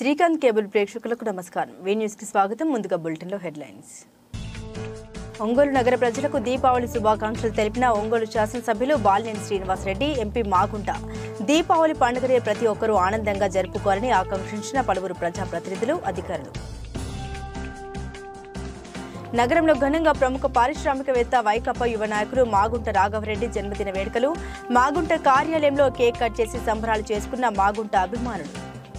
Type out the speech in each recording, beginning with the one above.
Srikanth cable ప్రేక్షకులకు నమస్కారం V news కి స్వాగతం ముందుగా బులెటిన్ లో హెడ్లైన్స్ ఒంగోలు నగర ప్రజలకు దీపావళి శుభాకాంక్షలు తెలిపిన ఒంగోలు శాసనసభ్యులు బాలినేని శ్రీనివాసరెడ్డి ఎంపీ మాగుంట దీపావళి పండుగని ప్రతి ఒక్కరూ ఆనందంగా జరుపుకోవాలని ఆకాంక్షించిన పలువురు ప్రజాప్రతినిధులు అధికారులు నగరంలో ఘనంగా ప్రముఖ పారిశ్రామికవేత్త వైకప్ప యువ నాయకులు మాగుంట రాఘవరెడ్డి జన్మదిన వేడుకలు మాగుంట కార్యాలయంలో కేక్ కట్ చేసి సంబరాలు చేసుకున్న మాగుంట అభిమానులు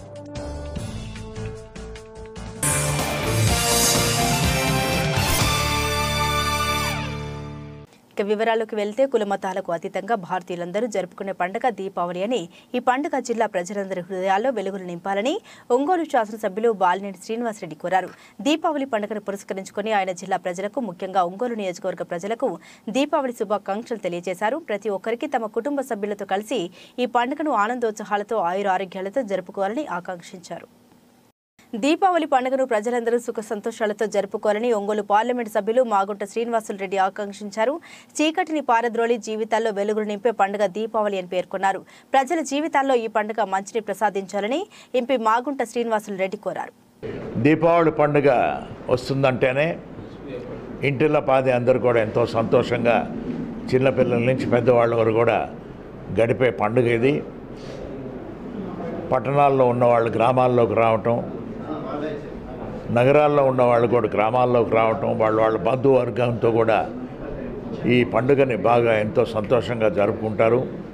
ఇక వివరాల్లోకి వెళ్తే కుల మతాలకు అతీతంగా భారతీయులందరూ జరుపుకునే పండుగ దీపావళి అని ఈ పండుగ జిల్లా ప్రజలందరి హృదయాల్లో వెలుగులు నింపాలని ఒంగోలు శాసనసభ్యులు బాలినేని శ్రీనివాసరెడ్డి కోరారు దీపావళి పండుగను పురస్కరించుకుని ఆయన జిల్లా ప్రజలకు ముఖ్యంగా ఒంగోలు నియోజకవర్గ ప్రజలకు దీపావళి శుభాకాంక్షలు తెలియజేశారు ప్రతి ఒక్కరికి తమ కుటుంబ సభ్యులతో కలిసి ఈ పండుగను ఆనందోత్సాహాలతో ఆయుర ఆరోగ్యాలతో జరుపుకోవాలని ఆకాంక్షించారు దీపావళి పండుగను ప్రజలందరూ సుఖ సంతోషాలతో జరుపుకోవాలని ఒంగోలు పార్లమెంటు సభ్యులు మాగుంట శ్రీనివాసులరెడ్డి ఆకాంక్షించారు చీకటిని పారద్రోలి జీవితాల్లో వెలుగులు నింపే పండుగ దీపావళి అని పేర్కొన్నారు ప్రజల జీవితాల్లో ఈ పండుగ మంచిని ప్రసాదించాలని ఎంపీ మాగుంట శ్రీనివాసులరెడ్డి కోరారు దీపావళి పండుగ వస్తుందంటేనే ఇంటిలో పాది అందరూ కూడా ఎంతో సంతోషంగా చిన్నపిల్లల నుంచి పెద్దవాళ్ళ వరకు కూడా గడిపే పండుగ ఇది పట్టణాల్లో ఉన్నవాళ్ళు గ్రామాల్లోకి రావటం నగరాల్లో ఉన్నవాళ్ళు కూడా గ్రామాల్లోకి రావటం వాళ్ళ వాళ్ళ బంధువర్గంతో కూడా ఈ పండుగని బాగా ఎంతో సంతోషంగా జరుపుకుంటారు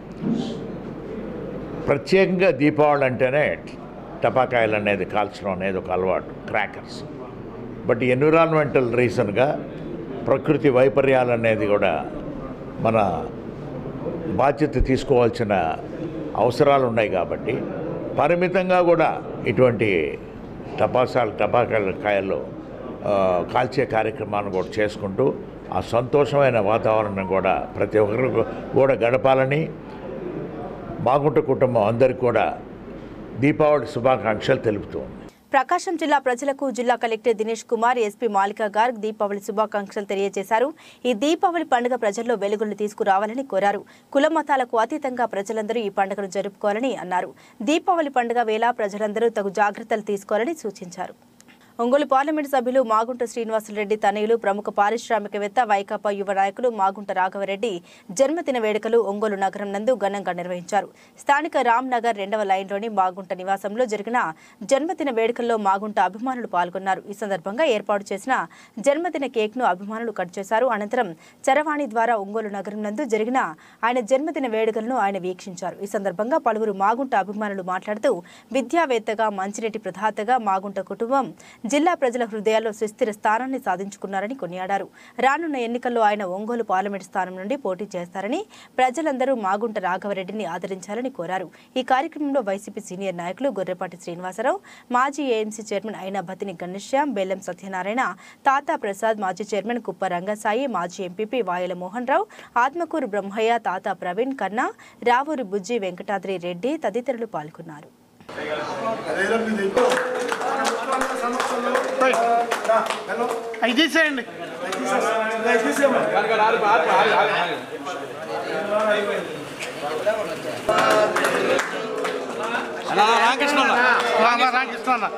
ప్రత్యేకంగా దీపావళి అంటేనే టపాకాయలు అనేది కాల్చడం అనేది ఒక అలవాటు క్రాకర్స్ బట్ ఎన్విరాన్మెంటల్ రీజన్గా ప్రకృతి వైపర్యాలు అనేది కూడా మన బాధ్యత తీసుకోవాల్సిన అవసరాలు ఉన్నాయి కాబట్టి పరిమితంగా కూడా ఇటువంటి టపాసాలు టపాకాయల కాయలు ఆ, కాల్చే కార్యక్రమాన్ని కూడా చేసుకుంటూ ఆ సంతోషమైన వాతావరణం కూడా ప్రతి ఒక్కరు కూడా గడపాలని బాగుంట కుటుంబం అందరికీ కూడా దీపావళి శుభాకాంక్షలు తెలుపుతూ ఉంది ప్రకాశం జిల్లా ప్రజలకు జిల్లా కలెక్టర్ దినేష్ కుమార్ ఎస్పీ మాలికా గార్గ్ దీపావళి శుభాకాంక్షలు తెలియజేశారు ఈ దీపావళి పండుగ ప్రజల్లో వెలుగులు తీసుకురావాలని కోరారు కుల మతాలకు అతీతంగా ప్రజలందరూ ఈ పండుగను జరుపుకోవాలని అన్నారు దీపావళి పండుగ వేళ ప్రజలందరూ తగు జాగ్రత్తలు తీసుకోవాలని సూచించారు ఒంగోలు పార్లమెంటు సభ్యులు మాగుంట శ్రీనివాసులరెడ్డి తనయులు ప్రముఖ పారిశ్రామికవేత్త వైకాపా యువ నాయకులు మాగుంట రాఘవరెడ్డి జన్మదిన వేడుకలు ఒంగోలు నగరం నందు ఘనంగా నిర్వహించారు స్థానిక రామ్ నగర్ రెండవ లైన్లోని మాగుంట నివాసంలో జరిగిన జన్మదిన వేడుకల్లో మాగుంట అభిమానులు పాల్గొన్నారు ఈ సందర్భంగా ఏర్పాటు చేసిన జన్మదిన కేక్ ను అభిమానులు కట్ చేశారు అనంతరం చరవాణి ద్వారా ఒంగోలు నగరం నందు జరిగిన ఆయన జన్మదిన వేడుకలను ఆయన వీక్షించారు ఈ సందర్భంగా పలువురు మాగుంట అభిమానులు మాట్లాడుతూ విద్యావేత్తగా మంచిరెడ్డి ప్రధాతగా మాగుంట కుటుంబం జిల్లా ప్రజల హృదయాల్లో సుస్థిర స్థానాన్ని సాధించుకున్నారని కొనియాడారు రానున్న ఎన్నికల్లో ఆయన ఒంగోలు పార్లమెంట్ స్థానం నుండి పోటీ చేస్తారని ప్రజలందరూ మాగుంట రాఘవరెడ్డిని ఆదరించాలని కోరారు ఈ కార్యక్రమంలో వైసీపీ సీనియర్ నాయకులు గొర్రెపాటి శ్రీనివాసరావు మాజీ ఏఎంసీ చైర్మన్ అయిన భతిని గణేశ్యాం బెల్లం సత్యనారాయణ తాతా ప్రసాద్ మాజీ చైర్మన్ కుప్ప రంగసాయి మాజీ ఎంపీపీ వాయల మోహన్ రావు ఆత్మకూరు బ్రహ్మయ్య తాతా ప్రవీణ్ కన్నా రావూరి బుజ్జి వెంకటాద్రి రెడ్డి తదితరులు పాల్గొన్నారు అవి తీసేయండి రామకృష్ణ రామకృష్ణ అన్న.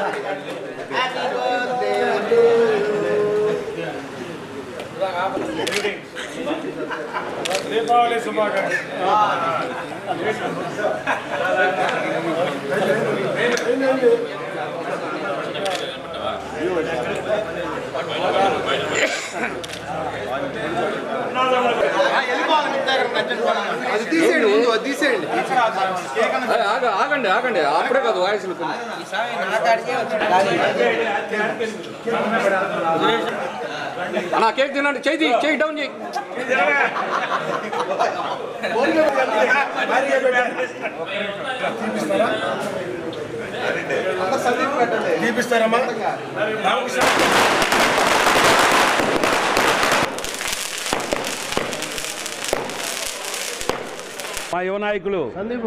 దీపావళి శుభాకాంక్షలు అరే, ఆగ- ఆగండి ఆగండి అప్పుడే కాదు వాయిస్లు కొన్ని. అన్నా కేక్ తినండి చేయి తీ- చేయి డౌన్ చేయి దీపిస్తారమ్మా రామకృష్ణ మా యువ నాయకులు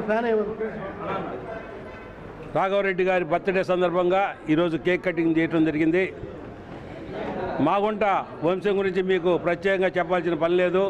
రాఘవరెడ్డి గారి బర్త్డే సందర్భంగా ఈరోజు కేక్ కటింగ్ చేయడం జరిగింది మాగుంట వంశం గురించి మీకు ప్రత్యేకంగా చెప్పాల్సిన పని లేదు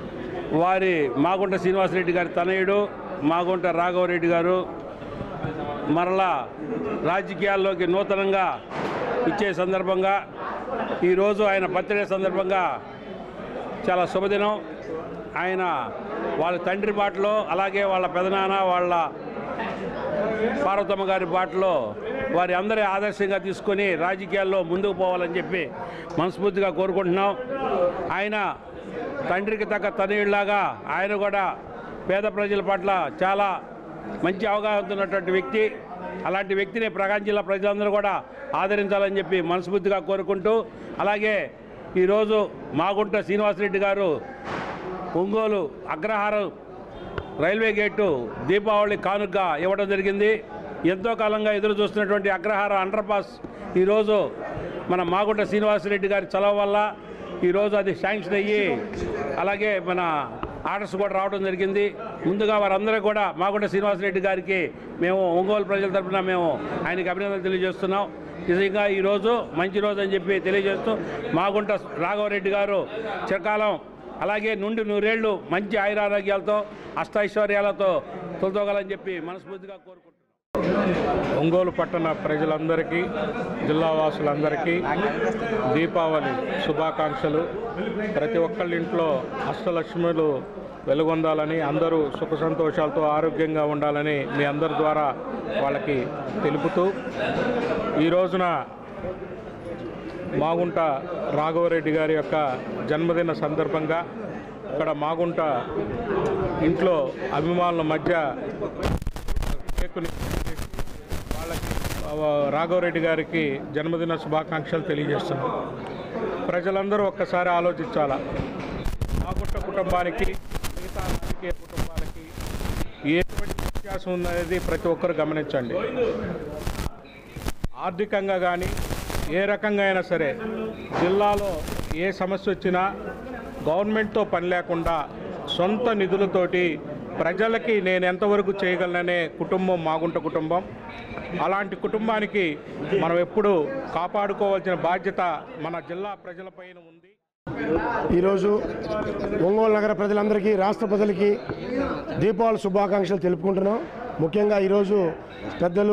వారి మాగుంట శ్రీనివాసరెడ్డి గారి తనయుడు మాగుంట రాఘవరెడ్డి గారు మరలా రాజకీయాల్లోకి నూతనంగా ఇచ్చే సందర్భంగా ఈరోజు ఆయన బర్త్డే సందర్భంగా చాలా శుభదినం ఆయన వాళ్ళ తండ్రి బాటలో అలాగే వాళ్ళ పెదనాన్న వాళ్ళ పార్వతమ్మ గారి బాటలో వారి అందరి ఆదర్శంగా తీసుకొని రాజకీయాల్లో ముందుకు పోవాలని చెప్పి మనస్ఫూర్తిగా కోరుకుంటున్నాం ఆయన తండ్రికి తగ్గ తనయుడిలాగా ఆయన కూడా పేద ప్రజల పట్ల చాలా మంచి అవగాహన ఉన్నటువంటి వ్యక్తి అలాంటి వ్యక్తిని ప్రకాశం జిల్లా ప్రజలందరూ కూడా ఆదరించాలని చెప్పి మనస్ఫూర్తిగా కోరుకుంటూ అలాగే ఈరోజు మాగుంట శ్రీనివాసరెడ్డి గారు ఒంగోలు అగ్రహారం రైల్వే గేటు దీపావళి కానుకగా ఇవ్వడం జరిగింది ఎంతో కాలంగా ఎదురు చూస్తున్నటువంటి అగ్రహార అండర్ పాస్ ఈరోజు మన మాగుంట శ్రీనివాసరెడ్డి గారి చలవ వల్ల ఈరోజు అది శాంక్షన్ అయ్యి అలాగే మన ఆర్డర్స్ కూడా రావడం జరిగింది ముందుగా వారందరూ కూడా మాగుంట శ్రీనివాసరెడ్డి గారికి మేము ఒంగోలు ప్రజల తరఫున మేము ఆయనకి అభినందనలు తెలియజేస్తున్నాం నిజంగా ఈరోజు మంచి రోజు అని చెప్పి తెలియజేస్తూ మాగుంట రాఘవరెడ్డి గారు చిరకాలం అలాగే నుండి నూరేళ్లు మంచి ఆయురారోగ్యాలతో అష్టైశ్వర్యాలతో తొలతోగాలని చెప్పి మనస్ఫూర్తిగా కోరుకుంటున్నాను ఒంగోలు పట్టణ ప్రజలందరికీ జిల్లా వాసులందరికీ దీపావళి శుభాకాంక్షలు ప్రతి ఒక్కళ్ళ ఇంట్లో అష్టలక్ష్ములు వెలుగొందాలని అందరూ సుఖ సంతోషాలతో ఆరోగ్యంగా ఉండాలని మీ అందరి ద్వారా వాళ్ళకి తెలుపుతూ ఈ రోజున మాగుంట రాఘవరెడ్డి గారి యొక్క జన్మదిన సందర్భంగా ఇక్కడ మాగుంట ఇంట్లో అభిమానుల మధ్య కేకుని వాళ్ళకి ఆ, రాఘవరెడ్డి గారికి జన్మదిన శుభాకాంక్షలు తెలియజేస్తున్నాం ప్రజలందరూ ఒక్కసారి ఆలోచించాలా మాగుంట కుటుంబానికి మిగతా రాజకీయ కుటుంబాలకి ఎటువంటి వ్యత్యాసం ఉందనేది ప్రతి ఒక్కరు గమనించండి ఆర్థికంగా కానీ ఏ రకంగా అయినా సరే జిల్లాలో ఏ సమస్య వచ్చినా గవర్నమెంట్తో పని లేకుండా సొంత నిధులతోటి ప్రజలకి నేను ఎంతవరకు చేయగలననే కుటుంబం మాగుంట కుటుంబం అలాంటి కుటుంబానికి మనం ఎప్పుడూ కాపాడుకోవాల్సిన బాధ్యత మన జిల్లా ప్రజలపైన ఉంది ఈరోజు ఒంగోలు నగర ప్రజలందరికీ రాష్ట్ర ప్రజలకి దీపావళి శుభాకాంక్షలు తెలుపుకుంటున్నాం ముఖ్యంగా ఈరోజు పెద్దలు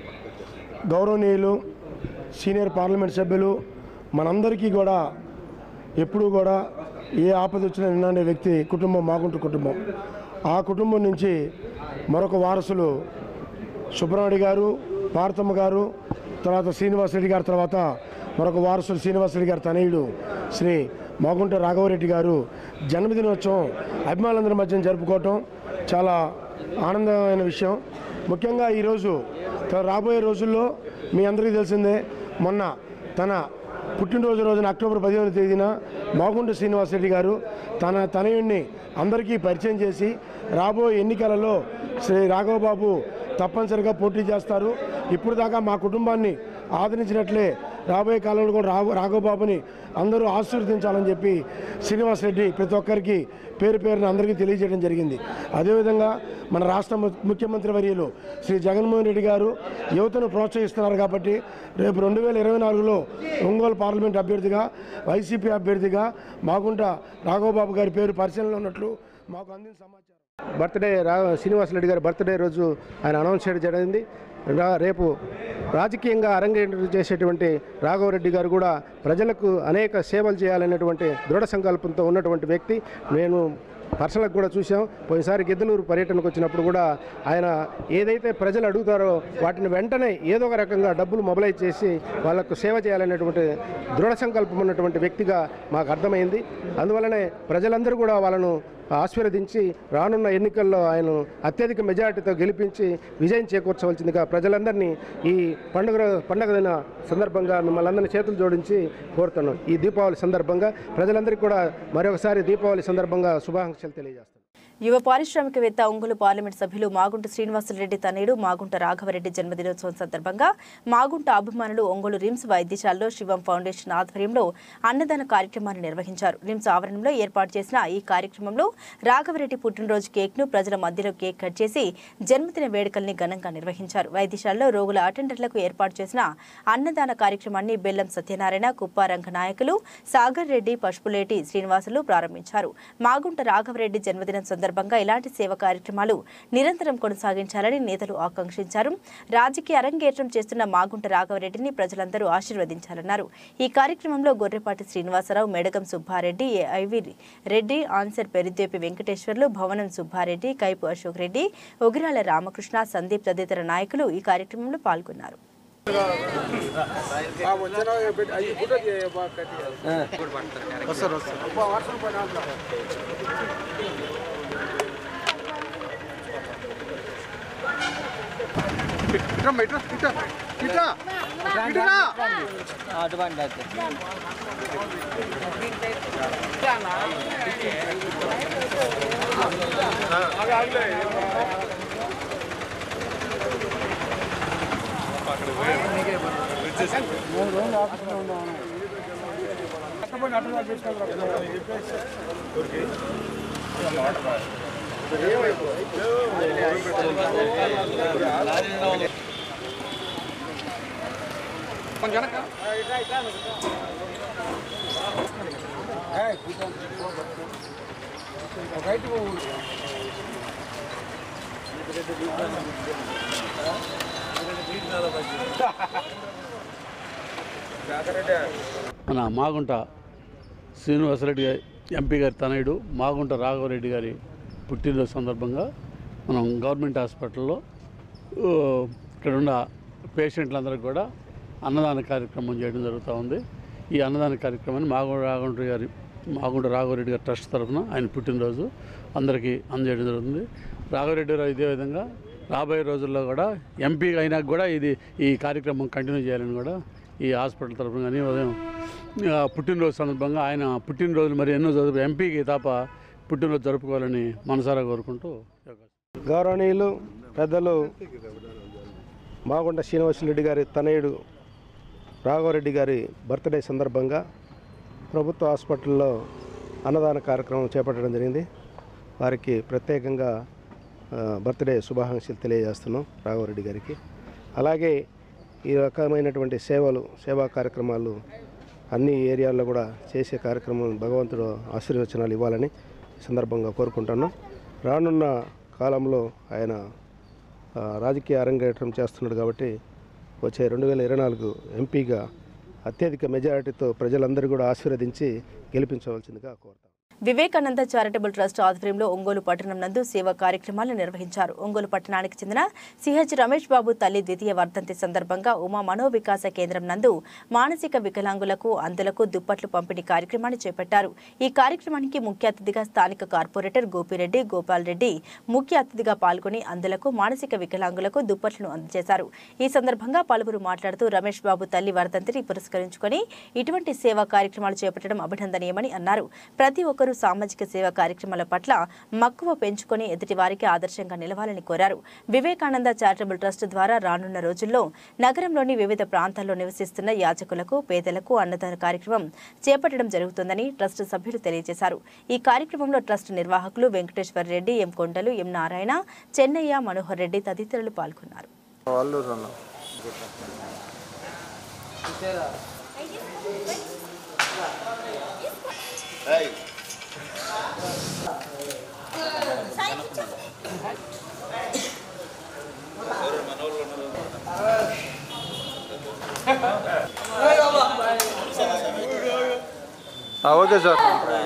గౌరవనీయులు సీనియర్ పార్లమెంట్ సభ్యులు మనందరికీ కూడా ఎప్పుడూ కూడా ఏ ఆపద వచ్చినా నిన్నే వ్యక్తి కుటుంబం మాగుంటు కుటుంబం ఆ కుటుంబం నుంచి మరొక వారసులు సుబ్రహ్మణ్య గారు పార్తమ్మ గారు తర్వాత శ్రీనివాసరెడ్డి గారి తర్వాత మరొక వారసులు శ్రీనివాసరెడ్డి గారి తనయుడు శ్రీ మాగుంట రాఘవరెడ్డి గారు జన్మదినోత్సవం అభిమానులందరి మధ్య జరుపుకోవటం చాలా ఆనందమైన విషయం ముఖ్యంగా ఈరోజు త- రాబోయే రోజుల్లో మీ అందరికీ తెలిసిందే మొన్న తన పుట్టినరోజు రోజున అక్టోబర్ పదిహేను తేదీన మాగుంట శ్రీనివాసరెడ్డి గారు తన తనయుడిని అందరికీ పరిచయం చేసి రాబోయే ఎన్నికలలో శ్రీ రాఘవబాబు తప్పనిసరిగా పోటీ చేస్తారు ఇప్పుడు దాకా మా కుటుంబాన్ని ఆదరించినట్లే రాబోయే కాలంలో కూడా రాఘవ రాఘవబాబుని అందరూ ఆశీర్వదించాలని చెప్పి శ్రీనివాసరెడ్డి ప్రతి ఒక్కరికి పేరు పేరున అందరికీ తెలియజేయడం జరిగింది అదేవిధంగా మన రాష్ట్ర ము- ముఖ్యమంత్రి వర్యులు శ్రీ జగన్మోహన్ రెడ్డి గారు యువతను ప్రోత్సహిస్తున్నారు కాబట్టి రేపు రెండు వేల ఇరవై నాలుగులో ఒంగోలు పార్లమెంట్ అభ్యర్థిగా వైసీపీ అభ్యర్థిగా మాగుంట రాఘవబాబు గారి పేరు పరిశీలనలో ఉన్నట్లు మాకు అందిన సమాచారం బర్త్డే రా శ్రీనివాసరెడ్డి గారి బర్త్డే రోజు ఆయన అనౌన్స్ చేయడం జరిగింది రా- రేపు రాజకీయంగా అరంగేట్రం చేసేటువంటి రాఘవరెడ్డి గారు కూడా ప్రజలకు అనేక సేవలు చేయాలనేటువంటి దృఢ సంకల్పంతో ఉన్నటువంటి వ్యక్తి నేను పర్సనల్గా కూడా చూసాం పోయినసారి గిద్దలూరు పర్యటనకు వచ్చినప్పుడు కూడా ఆయన ఏదైతే ప్రజలు అడుగుతారో వాటిని వెంటనే ఏదో ఒక రకంగా డబ్బులు మొబలైజ్ చేసి వాళ్ళకు సేవ చేయాలనేటువంటి దృఢ సంకల్పం ఉన్నటువంటి వ్యక్తిగా మాకు అర్థమైంది అందువలనే ప్రజలందరూ కూడా వాళ్ళను ఆశీర్వదించి రానున్న ఎన్నికల్లో ఆయన అత్యధిక మెజారిటీతో గెలిపించి విజయం చేకూర్చవలసిందిగా ప్రజలందరినీ ఈ పండుగ పండుగ దిన సందర్భంగా మిమ్మల్ని అందరినీ చేతులు జోడించి కోరుతున్నాం ఈ దీపావళి సందర్భంగా ప్రజలందరికీ కూడా మరొకసారి దీపావళి సందర్భంగా శుభాకాంక్షలు తెలియజేస్తాను యువ పారిశ్రామికవేత్త ఒంగోలు పార్లమెంట్ సభ్యులు మాగుంట శ్రీనివాసరెడ్డి తనయుడు మాగుంట రాఘవరెడ్డి జన్మదినోత్సవం సందర్భంగా మాగుంట అభిమానులు ఒంగోలు రిమ్స్ వైద్యశాలలో శివం ఫౌండేషన్ ఆధ్వర్యంలో అన్నదాన కార్యక్రమాన్ని నిర్వహించారు రిమ్స్ ఆవరణంలో ఏర్పాటు చేసిన ఈ కార్యక్రమంలో రాఘవరెడ్డి పుట్టినరోజు కేక్ ను ప్రజల మధ్యలో కేక్ కట్ చేసి జన్మదిన వేడుకల్ని ఘనంగా నిర్వహించారు వైద్యశాలలో రోగుల అటెండర్లకు ఏర్పాటు చేసిన అన్నదాన కార్యక్రమాన్ని బెల్లం సత్యనారాయణ కుప్పారంగ నాయకులు సాగర్ రెడ్డి పశుపులేటి శ్రీనివాసులు ప్రారంభించారు మాగుంట రాఘవరెడ్డి జన్మదినం సందర్భంగా సందర్భంగా ఇలాంటి సేవ కార్యక్రమాలు నిరంతరం కొనసాగించాలని నేతలు ఆకాంక్షించారు రాజకీయ అరంగేట్రం చేస్తున్న మాగుంట రాఘవరెడ్డిని ప్రజలందరూ ఆశీర్వదించాలన్నారు ఈ కార్యక్రమంలో గొర్రెపాటి శ్రీనివాసరావు మేడగం సుబ్బారెడ్డి ఐవి రెడ్డి ఆన్సర్ పెరిద్దేపి వెంకటేశ్వర్లు భవనం సుబ్బారెడ్డి కైపు అశోక్ రెడ్డి ఒగిరాల రామకృష్ణ సందీప్ తదితర నాయకులు ఈ కార్యక్రమంలో పాల్గొన్నారు ఇట్రా ఇట్రా ఇట్రా ఇట్రా ఇట్రా మన మాగుంట శ్రీనివాసరెడ్డి గారి ఎంపీ గారి తనయుడు మాగుంట రాఘవరెడ్డి గారి పుట్టినరోజు సందర్భంగా మనం గవర్నమెంట్ హాస్పిటల్లో ఊ, ఇక్కడ ఉన్న పేషెంట్లందరికీ కూడా అన్నదాన కార్యక్రమం చేయడం జరుగుతూ ఉంది ఈ అన్నదాన కార్యక్రమాన్ని మాగుంట రాఘవరెడ్డి గారి మాగుంట రాఘవరెడ్డి గారి ట్రస్ట్ తరఫున ఆయన పుట్టినరోజు అందరికీ అందజేయడం జరుగుతుంది రాఘవరెడ్డి గారు ఇదే విధంగా రాబోయే రోజుల్లో కూడా ఎంపీ అయినాక కూడా ఇది ఈ కార్యక్రమం కంటిన్యూ చేయాలని కూడా ఈ హాస్పిటల్ తరఫున కానీ ఉదయం ఆ, పుట్టినరోజు సందర్భంగా ఆయన పుట్టినరోజు మరి ఎన్నో జరుపు ఎంపీకి తప్ప పుట్టినరోజు జరుపుకోవాలని మనసారా కోరుకుంటూ ఈ అవకాశం గౌరవనీయులు పెద్దలు మాగుంట శ్రీనివాసరెడ్డి గారి తనయుడు రాఘవరెడ్డి గారి బర్త్డే సందర్భంగా ప్రభుత్వ హాస్పిటల్లో అన్నదాన కార్యక్రమం చేపట్టడం జరిగింది వారికి ప్రత్యేకంగా ఆ, బర్త్డే శుభాకాంక్షలు తెలియజేస్తున్నాం రాఘవరెడ్డి గారికి అలాగే ఈ రకమైనటువంటి సేవలు సేవా కార్యక్రమాలు అన్ని ఏరియాల్లో కూడా చేసే కార్యక్రమం భగవంతుడు ఆశీర్వచనాలు ఇవ్వాలని ఈ సందర్భంగా కోరుకుంటున్నాం రానున్న కాలంలో ఆయన ఆ, రాజకీయ అరంగేట్రం చేస్తున్నాడు కాబట్టి వచ్చే రెండు వేల ఇరవై నాలుగు ఎంపీగా అత్యధిక మెజారిటీతో ప్రజలందరూ కూడా ఆశీర్వదించి గెలిపించవలసిందిగా కోరుతాం వివేకానంద చారిటబుల్ ట్రస్ట్ ఆధ్వర్యంలో ఒంగోలు పట్టణం నందు సేవా కార్యక్రమాలు నిర్వహించారు ఒంగోలు పట్టణానికి చెందిన సిహెచ్ రమేష్ బాబు తల్లి ద్వితీయ వర్ధంతి సందర్భంగా ఉమా మనోవికాస కేంద్రం నందు మానసిక వికలాంగులకు అందులకు దుప్పట్లు పంపిణీ కార్యక్రమాన్ని చేపట్టారు ఈ కార్యక్రమానికి ముఖ్య అతిథిగా స్థానిక కార్పొరేటర్ గోపిరెడ్డి గోపాల్ రెడ్డి ముఖ్య అతిథిగా పాల్గొని అందులకు మానసిక వికలాంగులకు దుప్పట్లను అందజేశారు ఈ సందర్భంగా పలువురు మాట్లాడుతూ రమేష్ బాబు తల్లి వర్ధంతిని పురస్కరించుకొని ఇటువంటి సేవా కార్యక్రమాలు చేపట్టడం అభినందనీయమని అన్నారు ప్రతి ఒక్కరూ సామాజిక సేవా కార్యక్రమాల పట్ల మక్కువ పెంచుకొని ఎదుటి వారికి ఆదర్శంగా నిలవాలని కోరారు వివేకానంద చారిటబుల్ ట్రస్ట్ ద్వారా రానున్న రోజుల్లో నగరంలోని వివిధ ప్రాంతాల్లో నివసిస్తున్న యాచకులకు పేదలకు అన్నదాన కార్యక్రమం చేపట్టడం జరుగుతుందని ట్రస్ట్ సభ్యులు తెలియజేశారు ఈ కార్యక్రమంలో ట్రస్ట్ నిర్వాహకులు వెంకటేశ్వర రెడ్డి ఎం కొండలు ఎం నారాయణ చెన్నయ్య మనోహర్ రెడ్డి తదితరులు పాల్గొన్నారు ఓకే సార్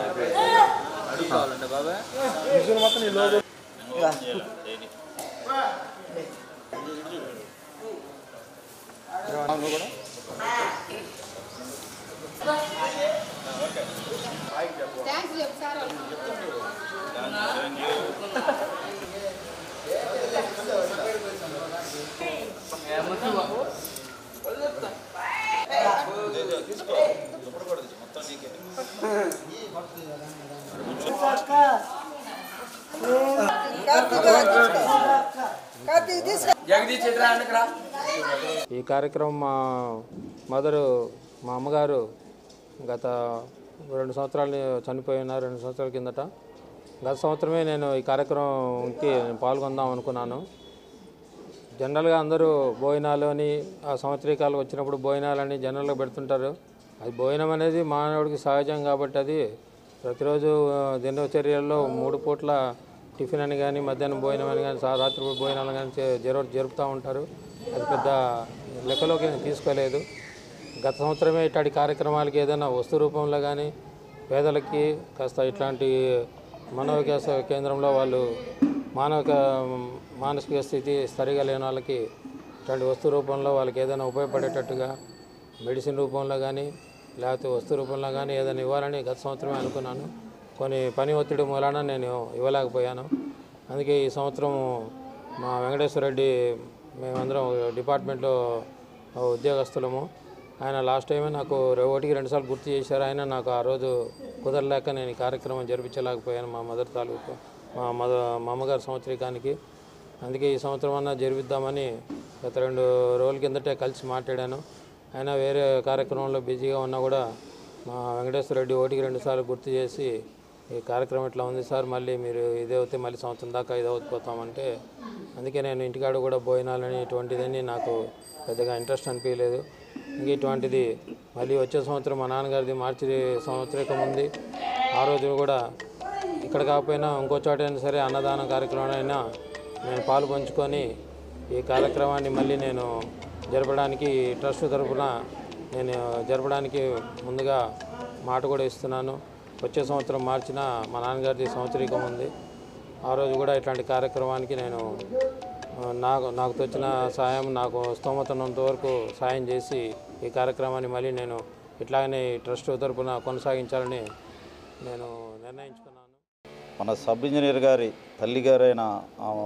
ఈ కార్యక్రమం మా మదరు మా అమ్మగారు గత రెండు సంవత్సరాలు చనిపోయి ఉన్నారు రెండు సంవత్సరాల కిందట గత సంవత్సరమే నేను ఈ కార్యక్రమంకి పాల్గొందాం అనుకున్నాను జనరల్గా అందరూ భోజనాలు అని ఆ సంవత్సరీకాలు వచ్చినప్పుడు భోజనాలని జనరల్గా పెడుతుంటారు అది భోజనం అనేది మానవుడికి సహజం కాబట్టి అది ప్రతిరోజు ఆ, దినచర్యల్లో మూడు పూట్ల టిఫిన్ అని కానీ మధ్యాహ్నం భోజనం అని కానీ సా- రాత్రి భోజనాలు కానీ చే- జరు జరుపుతూ ఉంటారు అది పెద్ద లెక్కలోకి నేను తీసుకోలేదు గత సంవత్సరమే ఇట్లాంటి కార్యక్రమాలకి ఏదైనా వస్తు రూపంలో కానీ పేదలకి కాస్త ఇట్లాంటి మనోవికాస కేంద్రంలో వాళ్ళు మానవిక మానసిక స్థితి సరిగా లేని వాళ్ళకి ఇట్లాంటి వస్తు రూపంలో వాళ్ళకి ఏదైనా ఉపయోగపడేటట్టుగా మెడిసిన్ రూపంలో కానీ లేకపోతే వస్తు రూపంలో కానీ ఏదైనా ఇవ్వాలని గత సంవత్సరమే అనుకున్నాను కొన్ని పని ఒత్తిడి మూలాన నేను ఇవ్వలేకపోయాను అందుకే ఈ సంవత్సరం మా వెంకటేశ్వర రెడ్డి మేమందరం డిపార్ట్మెంట్లో ఉద్యోగస్తులము ఆయన లాస్ట్ టైమే నాకు రె- ఒకటికి రెండుసార్లు గుర్తు చేశారు ఆయన నాకు ఆ రోజు కుదరలేక నేను ఈ కార్యక్రమం జరిపించలేకపోయాను మా మదర్ తాలూకు మా మద మా అమ్మగారి సంవత్సరికానికి అందుకే ఈ సంవత్సరం అన్నా జరిపిద్దామని గత రెండు రోజుల కిందటే కలిసి మాట్లాడాను అయినా వేరే కార్యక్రమంలో బిజీగా ఉన్నా కూడా మా వెంకటేశ్వర రెడ్డి ఒకటికి రెండు సార్లు గుర్తు చేసి ఈ కార్యక్రమం ఇట్లా ఉంది సార్ మళ్ళీ మీరు ఇదే అవుతే మళ్ళీ సంవత్సరం దాకా ఇది అవుతామంటే అందుకే నేను ఇంటికాడ కూడా భోజనాలని ఇటువంటిదని నాకు పెద్దగా ఇంట్రెస్ట్ అనిపించలేదు ఇంక ఇటువంటిది మళ్ళీ వచ్చే సంవత్సరం మా నాన్నగారిది మార్చి సంవత్సరం ఉంది ఆ రోజు కూడా ఇక్కడ కాకపోయినా ఇంకో చోట అయినా సరే అన్నదానం కార్యక్రమం అయినా నేను పాలు పంచుకొని ఈ కార్యక్రమాన్ని మళ్ళీ నేను జరపడానికి ట్రస్ట్ తరఫున నేను జరపడానికి ముందుగా మాట కూడా ఇస్తున్నాను వచ్చే సంవత్సరం మార్చిన మా నాన్నగారిది సంవత్సరీకం ఉంది ఆ రోజు కూడా ఇట్లాంటి కార్యక్రమానికి నేను ఆ, నాకు నాకు తోచిన సాయం నాకు స్తోమత ఉన్నంత వరకు సాయం చేసి ఈ కార్యక్రమాన్ని మళ్ళీ నేను ఇట్లాగనే ఈ ట్రస్ట్ తరపున కొనసాగించాలని నేను నిర్ణయించుకున్నాను మన సబ్ ఇంజనీర్ గారి తల్లి గారైన ఆమె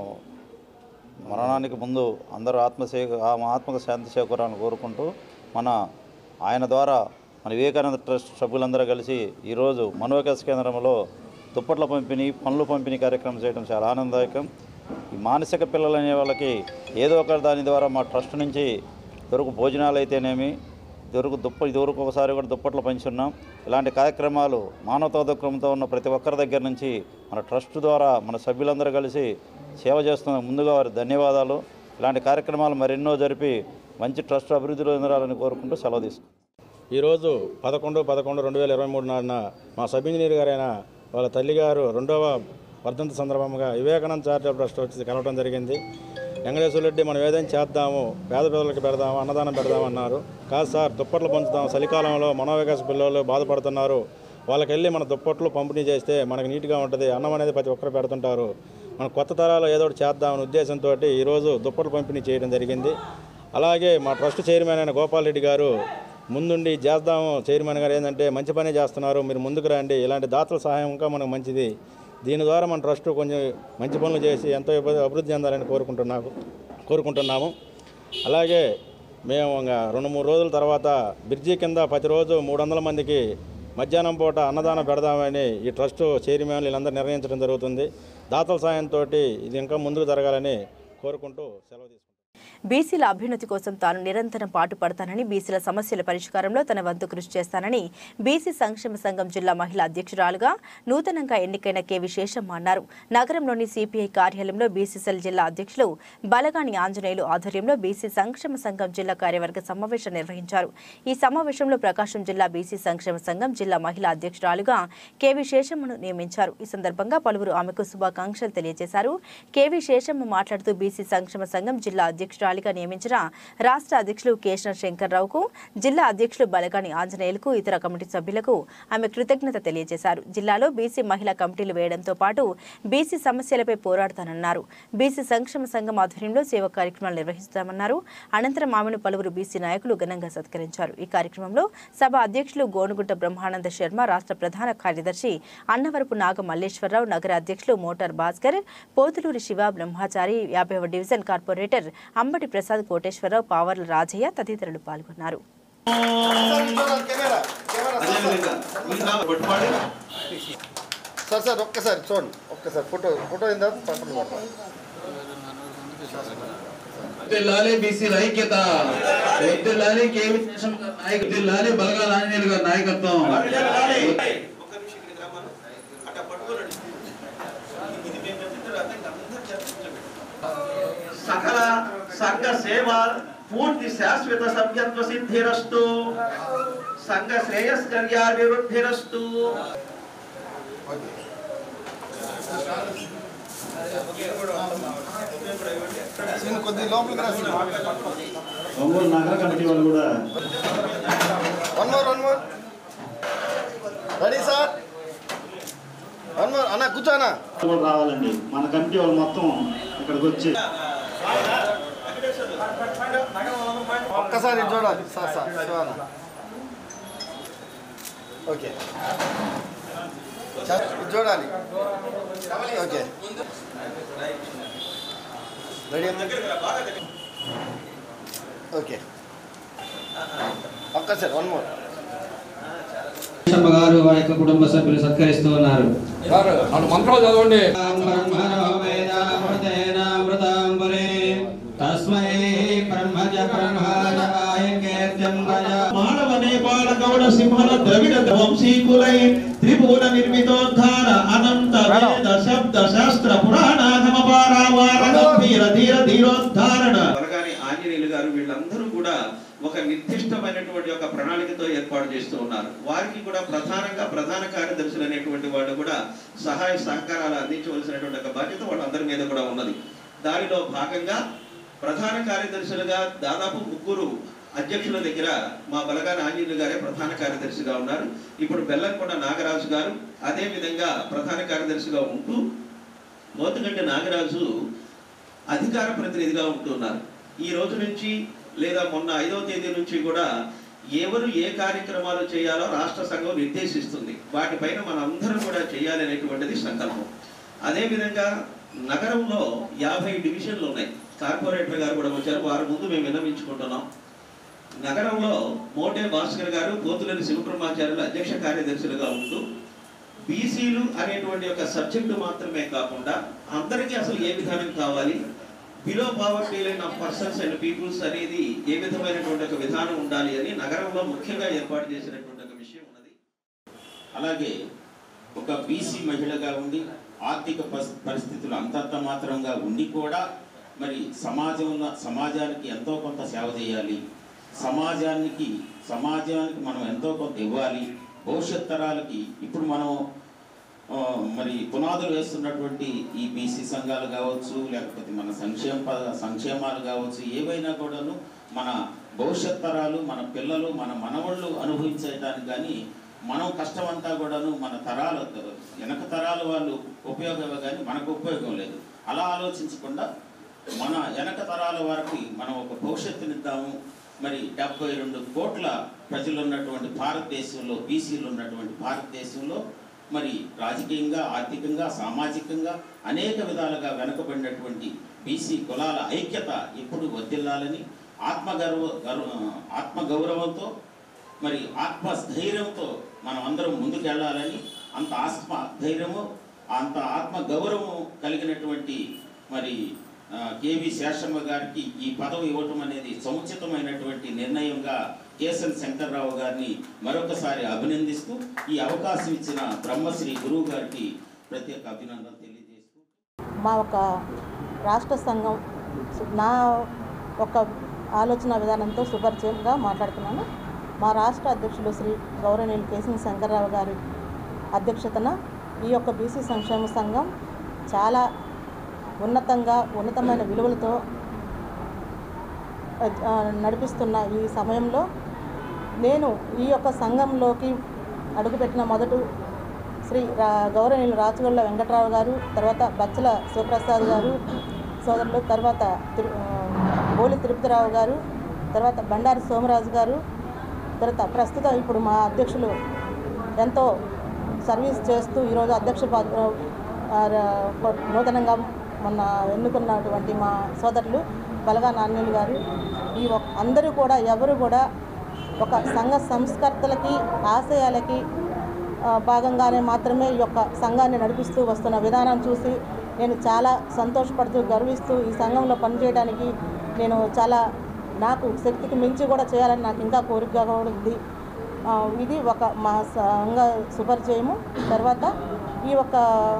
మరణానికి ముందు అందరూ ఆత్మశే ఆమె ఆత్మకు శాంతి చేకూరాలని కోరుకుంటూ మన ఆయన ద్వారా మన వివేకానంద ట్రస్ట్ సభ్యులందరూ కలిసి ఈరోజు మనోవికాస కేంద్రంలో దుప్పట్ల పంపిణీ పనులు పంపిణీ కార్యక్రమం చేయడం చాలా ఆనందదాయకం ఈ మానసిక పిల్లలు అనే వాళ్ళకి ఏదో ఒక దాని ద్వారా మా ట్రస్ట్ నుంచి దొరుకు భోజనాలు అయితేనేమి ఇదివరకు దుప్ప ఇదివరకు ఒకసారి కూడా దుప్పట్లు పంచున్నాం ఇలాంటి కార్యక్రమాలు మానవతా దుఃఖంతో ఉన్న ప్రతి ఒక్కరి దగ్గర నుంచి మన ట్రస్ట్ ద్వారా మన సభ్యులందరూ కలిసి సేవ చేస్తున్న ముందుగా వారి ధన్యవాదాలు ఇలాంటి కార్యక్రమాలు మరెన్నో జరిపి మంచి ట్రస్ట్ అభివృద్ధిలో ఎదరాలని కోరుకుంటూ సెలవు తీసుకుంటాం ఈరోజు పదకొండు పదకొండు రెండు వేల ఇరవై మూడు నాడున మా సబ్ ఇంజనీర్ గారైన వాళ్ళ తల్లిగారు రెండవ వర్ధంతి సందర్భంగా వివేకానంద చారిటబుల్ ట్రస్ట్ వచ్చి కలవడం జరిగింది వెంకటేశ్వర రెడ్డి మనం ఏదైనా చేద్దాము పేద పిల్లలకి పెడదాము అన్నదానం పెడదాం అన్నారు కాదు సార్ దుప్పట్లు పంచుదాం చలికాలంలో మనోవికాస పిల్లలు బాధపడుతున్నారు వాళ్ళకి వెళ్ళి మన దుప్పట్లు పంపిణీ చేస్తే మనకి నీట్గా ఉంటుంది అన్నం అనేది ప్రతి ఒక్కరు పెడుతుంటారు మన కొత్త తరాలు ఏదో ఒకటి చేద్దామనే ఉద్దేశంతో ఈరోజు దుప్పట్లు పంపిణీ చేయడం జరిగింది అలాగే మా ట్రస్ట్ చైర్మన్ అయిన గోపాల్ రెడ్డి గారు ముందుండి చేద్దాము చైర్మన్ గారు ఏంటంటే మంచి పని చేస్తున్నారు మీరు ముందుకు రండి ఇలాంటి దాతల సహాయం ఇంకా మనకు మంచిది దీని ద్వారా మన ట్రస్ట్ కొంచెం మంచి పనులు చేసి ఎంతో అభి- అభివృద్ధి చెందాలని కోరుకుంటున్నాము కోరుకుంటున్నాము అలాగే మేము ఇంకా రెండు మూడు రోజుల తర్వాత బ్రిడ్జి కింద ప్రతిరోజు మూడు వందల మందికి మధ్యాహ్నం పూట అన్నదానం పెడదామని ఈ ట్రస్ట్ చైర్మన్ వీళ్ళందరూ నిర్ణయించడం జరుగుతుంది దాతల సాయంతో ఇది ఇంకా ముందుకు జరగాలని కోరుకుంటూ సెలవు తీసుకుంటాం బీసీల అభ్యున్నతి కోసం తాను నిరంతరం పాటుపడతానని బీసీల సమస్యల పరిష్కారంలో తన వంతు కృషి చేస్తానని బీసీ సంక్షేమ సంఘం జిల్లా మహిళా అధ్యక్షురాలుగా నూతనంగా ఎన్నికైన కె విశేషమ్మ అన్నారు నగరంలోని సిపిఐ కార్యాలయంలో బీసీసీఎల్ జిల్లా అధ్యక్షులు బలగాని ఆంజనేయులు ఆధ్వర్యంలో బీసీ సంక్షేమ సంఘం జిల్లా కార్యవర్గ సమావేశం నిర్వహించారు ఈ సమావేశంలో ప్రకాశం జిల్లా బీసీ సంక్షేమ సంఘం జిల్లా మహిళా అధ్యక్షురాలుగా కెవి శేషమ్మను నియమించారు ఈ సందర్భంగా పలువురు ఆమెకు శుభాకాంక్షలు తెలియజేశారు కెవి శేషమ్మ మాట్లాడుతూ బీసీ సంక్షేమ సంఘం జిల్లా అధ్యక్షురాలిగా నియమించిన రాష్ట్ర అధ్యక్షులు కేశన శంకర్రావుకు జిల్లా అధ్యక్షులు బలగాని ఆంజనేయులకు ఇతర కమిటీ సభ్యులకు ఆమె కృతజ్ఞత తెలియజేశారు జిల్లాలో బీసీ మహిళా కమిటీలు వేయడంతో పాటు బీసీ సమస్యలపై పోరాడతానన్నారు బీసీ సంక్షేమ సంఘం ఆధ్వర్యంలో సేవా కార్యక్రమాలు నిర్వహిస్తామన్నారు అనంతరం ఆమెను పలువురు బీసీ నాయకులు ఘనంగా సత్కరించారు ఈ కార్యక్రమంలో సభ అధ్యక్షులు గోనుగుంట బ్రహ్మానంద శర్మ రాష్ట్ర ప్రధాన కార్యదర్శి అన్నవరపు నాగ మల్లేశ్వరరావు నగర అధ్యక్షులు మోటార్ భాస్కర్ పోతులూరి శివ బ్రహ్మచారి యాభైవ డివిజన్ కార్పొరేటర్ అంబటి ప్రసాద్ కోటేశ్వరరావు పావర్ల రాజయ్య తదితరులు పాల్గొన్నారు సార్ సార్ ఒక్కసారి చూడండి ఒక్కసారి ఫోటో ఫోటో అయిన తర్వాత పక్కన పడతాం వర్ధిల్లాలి బీసీల ఐక్యత వర్ధిల్లాలి కేవీ శేషం గారి నాయక వర్ధిల్లాలి బలగాల ఆంజనేయులు గారి నాయకత్వం సకల సంఘ సేవ పూర్తి శాశ్వత సభ్యత్వ సిద్ధిరస్తు సంఘ శ్రేయస్కర్యాభివృద్ధిరస్తు కొద్ది లోపలికి రా ఒంగోలు నగర కమిటీ వాళ్ళు కూడా one more one more ready sir one more అన్న కూర్చో అన్న కూడా రావాలండి మన కమిటీ వాళ్ళు మొత్తం ఇక్కడికి వచ్చి ఒక్కసారి ఇటు చూడాలి sir sir Shivana okay sir ఇటు చూడాలి ఓకే రెడీ ఓకే ఒక్కసారి వన్ మోర్ శర్మ గారు వారి యొక్క కుటుంబ సభ్యులు సత్కరిస్తూ ఉన్నారు మంత్రాలు చదవండి తస్మై బ్రహ్మజ బ్రహ్మజాయ కీర్త్యం గజ మానవ నేపాల గౌడ సింహల ద్రవిడ వంశీకులై త్రిభువన నిర్మితోద్ధార అనంత వేద శబ్ద శాస్త్ర పురాణాగమ పారావార గంభీర ధీర ధీరోద్ధారణ వరగాని ఆంజనేయులు గారు వీళ్ళందరూ కూడా ఒక నిర్దిష్టమైనటువంటి ఒక ప్రణాళికతో ఏర్పాటు చేస్తూ ఉన్నారు వారికి కూడా ప్రధానంగా ప్రధాన కార్యదర్శులు అనేటువంటి వాళ్ళు కూడా సహాయ సహకారాలు అందించవలసినటువంటి ఒక బాధ్యత వాళ్ళందరి మీద కూడా ఉన్నది దానిలో భాగంగా ప్రధాన కార్యదర్శులుగా దాదాపు ముగ్గురు అధ్యక్షుల దగ్గర మా బలగాని ఆంజనేయులు గారే ప్రధాన కార్యదర్శిగా ఉన్నారు ఇప్పుడు బెల్లంకొండ నాగరాజు గారు అదే విధంగా ప్రధాన కార్యదర్శిగా ఉంటూ మోతుగంటి నాగరాజు అధికార ప్రతినిధిగా ఉంటున్నారు ఈ రోజు నుంచి లేదా మొన్న ఐదవ తేదీ నుంచి కూడా ఎవరు ఏ కార్యక్రమాలు చేయాలో రాష్ట్ర సంఘం నిర్దేశిస్తుంది వాటిపైన మనందరం కూడా చేయాలి అనేటువంటిది సంకల్పం అదేవిధంగా నగరంలో యాభై డివిజన్లు ఉన్నాయి కార్పొరేటర్ గారు కూడా వచ్చారు వారి ముందు మేము విన్నవించుకుంటున్నాం నగరంలో మోటే భాస్కర్ గారు పోతులేని శివబ్రహ్మాచార్యులు అధ్యక్ష కార్యదర్శులుగా ఉంటూ బీసీలు అనేటువంటి ఒక సబ్జెక్టు మాత్రమే కాకుండా అందరికీ అసలు ఏ విధానం కావాలి below poverty line of persons and peoples అనేది ఏ విధమైనటువంటి ఒక విధానం ఉండాలి అని నగరంలో ముఖ్యంగా ఏర్పాటు చేసినటువంటి ఒక విషయం ఉన్నది అలాగే ఒక బీసీ మహిళగా ఉండి ఆర్థిక పస్- పరిస్థితులు అంతంత మాత్రంగా ఉండి కూడా మరి సమాజంలో సమాజానికి ఎంతో కొంత సేవ చేయాలి సమాజానికి సమాజానికి మనం ఎంతో కొంత ఇవ్వాలి భవిష్యత్ తరాలకి ఇప్పుడు మనం ఆ, మరి పునాదులు వేస్తున్నటువంటి ఈ బీసీ సంఘాలు కావచ్చు లేకపోతే మన సంక్షేమ ప- సంక్షేమాలు కావచ్చు ఏవైనా కూడాను మన భవిష్యత్ తరాలు మన పిల్లలు మన మనవళ్ళు అనుభవించడానికి కానీ మనం కష్టమంతా కూడాను మన తరాల వెనక తరాల వాళ్ళు ఉపయోగమే కానీ మనకు ఉపయోగం లేదు అలా ఆలోచించకుండా మన వెనక తరాల వారికి మనం ఒక భవిష్యత్తునిద్దాము మరి డెబ్బై రెండు కోట్ల ప్రజలు ఉన్నటువంటి భారతదేశంలో బీసీలు ఉన్నటువంటి భారతదేశంలో మరి రాజకీయంగా ఆర్థికంగా సామాజికంగా అనేక విధాలుగా వెనుకబడినటువంటి బీసీ కులాల ఐక్యత ఎప్పుడు వర్ధిల్లాలని ఆత్మగర్వ గర్వ ఆత్మగౌరవంతో మరి ఆత్మస్థైర్యంతో మనం అందరం ముందుకెళ్ళాలని అంత ఆత్మ ధైర్యము అంత ఆత్మ గౌరవము కలిగినటువంటి మరి ఆ, కేవి శేషమ్మ గారికి ఈ పదవి ఇవ్వటం అనేది సముచితమైనటువంటి నిర్ణయంగా కేసన్ శంకర్రావు గారిని మరొకసారి అభినందిస్తూ ఈ అవకాశం ఇచ్చిన బ్రహ్మశ్రీ గురువు గారికి ప్రత్యేక అభినందనలు తెలియజేస్తూ మా ఒక రాష్ట్ర సంఘం సు- నా ఒక ఆలోచన విధానంతో సుపరిచయంగా మాట్లాడుతున్నాను మా రాష్ట్ర అధ్యక్షులు శ్రీ గౌరవనీయులు కేసిన్ శంకర్రావు గారి అధ్యక్షతన ఈ యొక్క బీసీ సంక్షేమ సంఘం చాలా ఉన్నతంగా ఉన్నతమైన విలువలతో ఆ, నడిపిస్తున్న ఈ సమయంలో నేను ఈ యొక్క సంఘంలోకి అడుగుపెట్టిన మొదటి శ్రీ రా గౌరవనీయులు రాచగొల్ల వెంకట్రావు గారు తర్వాత బచ్చల శివప్రసాద్ గారు సోదరులు తర్వాత తిరు ఆ, బోలి తిరుపతిరావు గారు తర్వాత బండారి సోమరాజు గారు తర్వాత ప్రస్తుతం ఇప్పుడు మా అధ్యక్షులు ఎంతో సర్వీస్ చేస్తూ ఈరోజు అధ్యక్ష పాత్ర ఆ, ర- నూతనంగా మొన్న ఎన్నుకున్నటువంటి మా సోదరులు బలగా నాణ్యులు గారు ఈ ఒక్- అందరూ కూడా ఎవరు కూడా ఒక సంఘ సంస్కర్తలకి ఆశయాలకి ఆ, భాగంగానే మాత్రమే ఈ యొక్క సంఘాన్ని నడిపిస్తూ వస్తున్న విధానం చూసి నేను చాలా సంతోషపడుతూ గర్విస్తూ ఈ సంఘంలో పనిచేయడానికి నేను చాలా నాకు శక్తికి మించి కూడా చేయాలని నాకు ఇంకా కోరికగా కూడా ఉంది ఆ, ఇది ఒక మా సంఘ సుపరిచయము తర్వాత ఈ యొక్క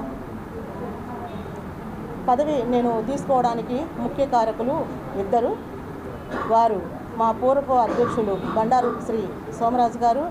పదవి నేను తీసుకోవడానికి ముఖ్య కారకులు ఇద్దరు వారు మా పూర్వపు అధ్యక్షులు బండారు శ్రీ సోమరాజు గారు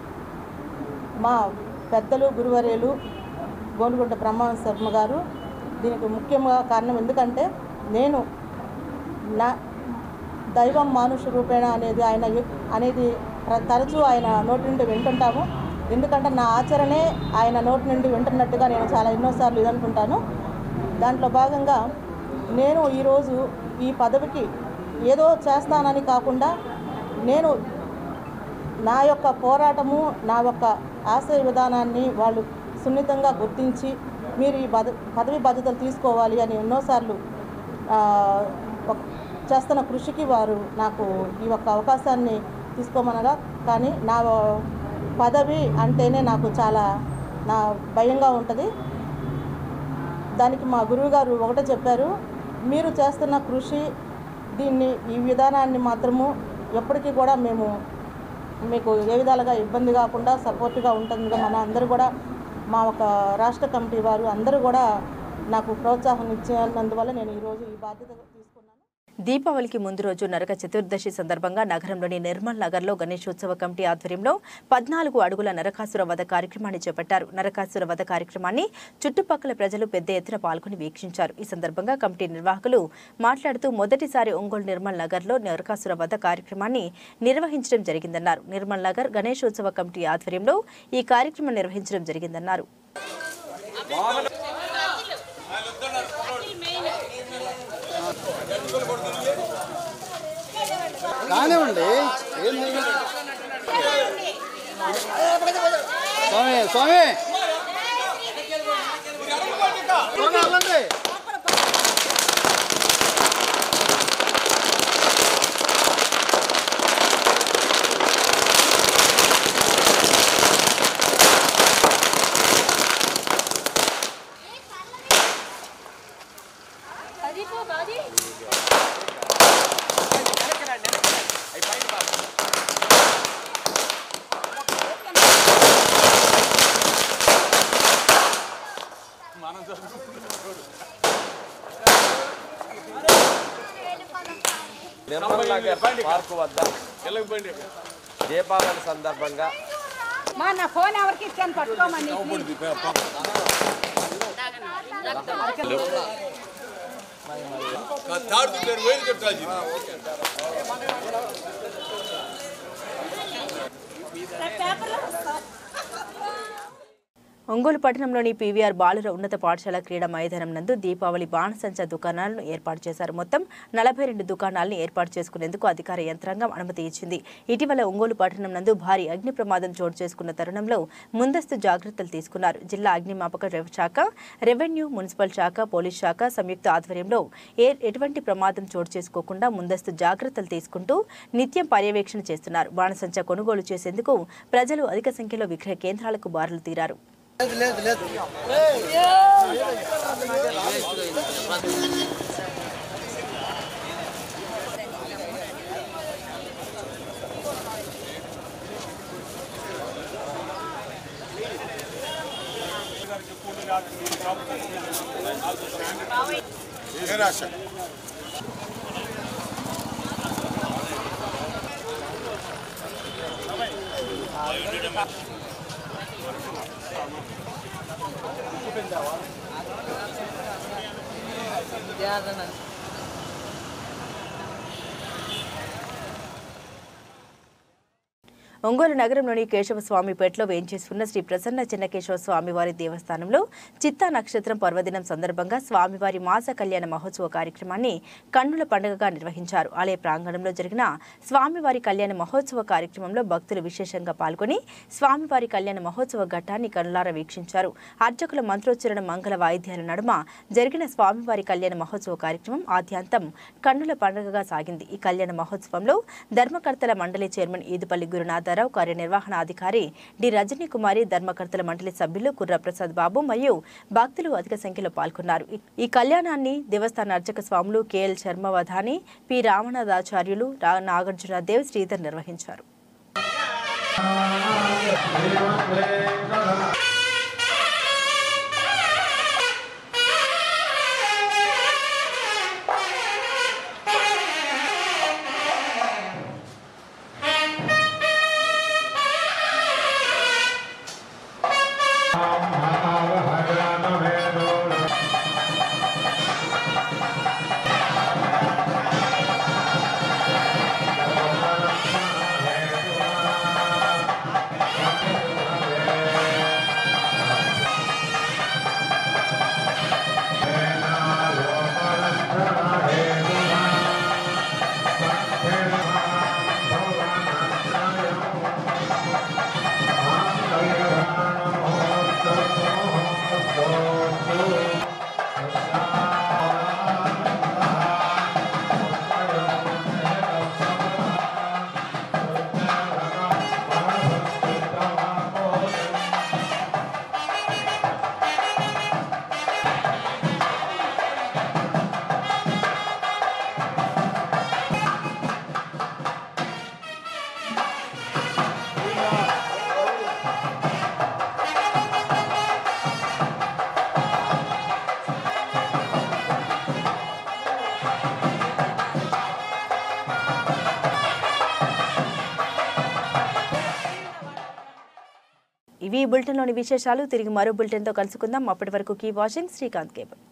మా పెద్దలు గురువర్యులు గోనుగుంట బ్రహ్మానంద శర్మ గారు దీనికి ముఖ్యంగా కారణం ఎందుకంటే నేను నా దైవం మానుష రూపేణ అనేది ఆయన అనేది ప్ర- తరచూ ఆయన నోటి నుండి వింటుంటాము ఎందుకంటే నా ఆచరణే ఆయన నోటి నుండి వింటున్నట్టుగా నేను చాలా ఎన్నోసార్లు ఇదనుకుంటాను దాంట్లో భాగంగా నేను ఈరోజు ఈ పదవికి ఏదో చేస్తానని కాకుండా నేను నా యొక్క పోరాటము నా యొక్క ఆశయ విధానాన్ని వాళ్ళు సున్నితంగా గుర్తించి మీరు ఈ పద పదవి బాధ్యతలు తీసుకోవాలి అని ఎన్నోసార్లు ఆ, ఒక- చేస్తున్న కృషికి వారు నాకు ఈ యొక్క అవకాశాన్ని తీసుకోమనగా కానీ నా పదవి అంటేనే నాకు చాలా నా భయంగా ఉంటుంది దానికి మా గురువు గారు ఒకటే చెప్పారు మీరు చేస్తున్న కృషి దీన్ని ఈ విధానాన్ని మాత్రము ఎప్పటికీ కూడా మేము మీకు ఏ విధాలుగా ఇబ్బంది కాకుండా సపోర్ట్గా ఉంటుంది మన అందరూ కూడా మా ఒక రాష్ట్ర కమిటీ వారు అందరూ కూడా నాకు ప్రోత్సాహం ఇచ్చినందువల్ల నేను ఈరోజు ఈ బాధ్యత తీసుకున్నాను దీపావళికి ముందు రోజు నరక చతుర్దశి సందర్భంగా నగరంలోని నిర్మల్ నగర్లో గణేశోత్సవ కమిటీ ఆధ్వర్యంలో పద్నాలుగు అడుగుల నరకాసుర వధ కార్యక్రమాన్ని చేపట్టారు నరకాసుర వధ కార్యక్రమాన్ని చుట్టుపక్కల ప్రజలు పెద్ద ఎత్తున పాల్గొని వీక్షించారు ఈ సందర్భంగా కమిటీ నిర్వాహకులు మాట్లాడుతూ మొదటిసారి ఒంగోలు నిర్మల్ నగర్లో నరకాసుర వధ కార్యక్రమాన్ని నిర్వహించడం జరిగిందన్నారు నిర్మల్ నగర్ గణేశోత్సవ కమిటీ ఆధ్వర్యంలో ఈ కార్యక్రమం నిర్వహించడం జరిగిందన్నారు కానివ్వండి ఏంది స్వామి స్వామి స్వామి వెళ్ళండి నిర్మల్ నగర్ పార్కు వద్ద దీపావళి సందర్భంగా మా నా ఫోన్ ఎవరికి ఇచ్చాను పట్టుకోమని ఒంగోలు పట్టణంలోని పీవీఆర్ బాలుర ఉన్నత పాఠశాల క్రీడా మైదానం నందు దీపావళి బాణసంచా దుకాణాలను ఏర్పాటు చేశారు మొత్తం నలభై రెండు దుకాణాలను ఏర్పాటు చేసుకునేందుకు అధికార యంత్రాంగం అనుమతి ఇచ్చింది ఇటీవల ఒంగోలు పట్టణం నందు భారీ అగ్ని ప్రమాదం చోటు చేసుకున్న తరుణంలో ముందస్తు జాగ్రత్తలు తీసుకున్నారు జిల్లా అగ్నిమాపక రెవ- శాఖ రెవెన్యూ మున్సిపల్ శాఖ పోలీస్ శాఖ సంయుక్త ఆధ్వర్యంలో ఏ ఎటువంటి ప్రమాదం చోటు చేసుకోకుండా ముందస్తు జాగ్రత్తలు తీసుకుంటూ నిత్యం పర్యవేక్షణ చేస్తున్నారు బాణసంచా కొనుగోలు చేసేందుకు ప్రజలు అధిక సంఖ్యలో విక్రయ కేంద్రాలకు బారులు తీరారు లేదు లేదు ఒంగోలు నగరంలోని కేశవస్వామిపేటలో వేంచేసుకున్న శ్రీ ప్రసన్న చిన్నకేశవ స్వామివారి దేవస్థానంలో చిత్తా నక్షత్రం పర్వదినం సందర్భంగా స్వామివారి మాస కళ్యాణ మహోత్సవ కార్యక్రమాన్ని కన్నుల పండుగగా నిర్వహించారు ఆలయ ప్రాంగణంలో జరిగిన స్వామివారి కళ్యాణ మహోత్సవ కార్యక్రమంలో భక్తులు విశేషంగా పాల్గొని స్వామివారి కళ్యాణ మహోత్సవ ఘట్టాన్ని కనులారా వీక్షించారు అర్చకుల మంత్రోచ్చరణ మంగళ వాయిద్యాల నడుమ జరిగిన స్వామివారి కళ్యాణ మహోత్సవ కార్యక్రమం ఆద్యాంతం కన్నుల పండుగగా సాగింది ఈ కళ్యాణ మహోత్సవంలో ధర్మకర్తల మండలి చైర్మన్ ఈదుపల్లి గురునాథరావు కార్యనిర్వహణాధికారి డి రజనీ కుమారి ధర్మకర్తల మండలి సభ్యులు కుర్రప్రసాద్ బాబు మరియు భక్తులు అధిక సంఖ్యలో పాల్గొన్నారు ఈ- ఈ కళ్యాణాన్ని దేవస్థాన అర్చక స్వాములు కెఎల్ శర్మవధాని పి రామనాథాచార్యులు రా నాగార్జున దేవ్ శ్రీధర్ నిర్వహించారు హర ఇవి ఈ బులెటిన్లోని విశేషాలు తిరిగి మరో బులెటిన్తో కలుసుకుందాం అప్పటి వరకు కీ వాచింగ్ శ్రీకాంత్ కేబుల్